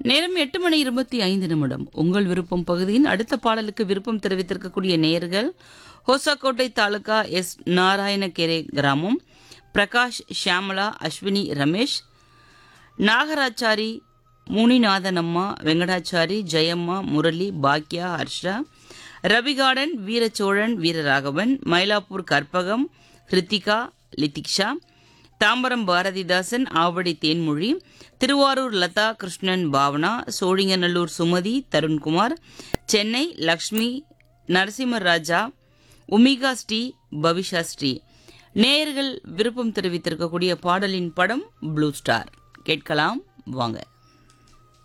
நேரம் எட்டு மணி இருபத்தி ஐந்து நிமிடம் உங்கள் விருப்பம் பகுதியின் அடுத்த பாடலுக்கு விருப்பம் தெரிவித்திருக்கக்கூடிய நேயர்கள் ஹோசாக்கோட்டை தாலுகா எஸ் நாராயணகேரே கிராமம் பிரகாஷ் ஷியாமலா அஸ்வினி ரமேஷ் நாகராச்சாரி முனிநாதனம்மா வெங்கடாச்சாரி ஜெயம்மா முரளி பாக்யா ஹர்ஷா ரவிகார்டன் வீரச்சோழன் வீரராகவன் மயிலாப்பூர் கற்பகம் ஹிருத்திகா லித்திக்ஷா தாம்பரம் பாரதிதாசன் ஆவடி தேன்மொழி திருவாரூர் லதா கிருஷ்ணன் பாவனா சோழிங்கநல்லூர் சுமதி தருண்குமார் சென்னை லக்ஷ்மி நரசிம்ம ராஜா உமிகா ஸ்ரீ பவிஷா ஸ்ரீ நேயர்கள் விருப்பம் தெரிவித்திருக்கக்கூடிய பாடலின் படம் ப்ளூ ஸ்டார் கேட்கலாம் வாங்க